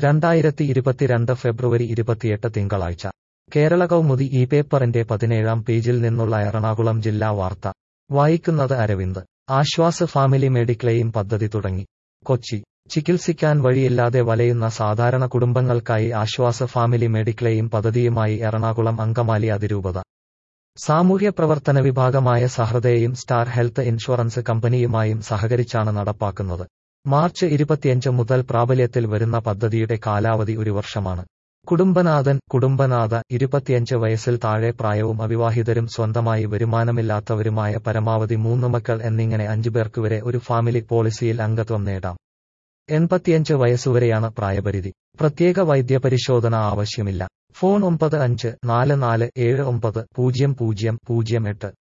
രണ്ടായിരത്തി ഇരുപത്തിരണ്ട് ഫെബ്രുവരി ഇരുപത്തിയെട്ട് തിങ്കളാഴ്ച കേരള കൗമുദി ഈ പേപ്പറിന്റെ പതിനേഴാം പേജിൽ നിന്നുള്ള എറണാകുളം ജില്ലാ വാർത്ത വായിക്കുന്നത് അരവിന്ദ് ആശ്വാസ് ഫാമിലി മെഡിക്ലെയിം പദ്ധതി തുടങ്ങി കൊച്ചി ചികിത്സിക്കാൻ വഴിയില്ലാതെ വലയുന്ന സാധാരണ കുടുംബങ്ങൾക്കായി ആശ്വാസ ഫാമിലി മെഡിക്ലെയിം പദ്ധതിയുമായി എറണാകുളം അങ്കമാലി അതിരൂപത സാമൂഹ്യ പ്രവർത്തന വിഭാഗമായ സഹൃദയയും സ്റ്റാർ ഹെൽത്ത് ഇൻഷുറൻസ് കമ്പനിയുമായും സഹകരിച്ചാണ് നടപ്പാക്കുന്നത് മാർച്ച് ഇരുപത്തിയഞ്ച് മുതൽ പ്രാബല്യത്തിൽ വരുന്ന പദ്ധതിയുടെ കാലാവധി ഒരു വർഷമാണ് കുടുംബനാഥൻ കുടുംബനാഥ ഇരുപത്തിയഞ്ച് വയസ്സിൽ താഴെ പ്രായവും അവിവാഹിതരും സ്വന്തമായി വരുമാനമില്ലാത്തവരുമായ പരമാവധി മൂന്ന് മക്കൾ എന്നിങ്ങനെ അഞ്ചുപേർക്ക് വരെ ഒരു ഫാമിലി പോളിസിയിൽ അംഗത്വം നേടാം എൺപത്തിയഞ്ച് വയസ്സുവരെയാണ് പ്രായപരിധി പ്രത്യേക വൈദ്യപരിശോധന ആവശ്യമില്ല ഫോൺ ഒമ്പത് അഞ്ച് നാല് നാല് ഏഴ് ഒമ്പത് പൂജ്യം പൂജ്യം പൂജ്യം എട്ട്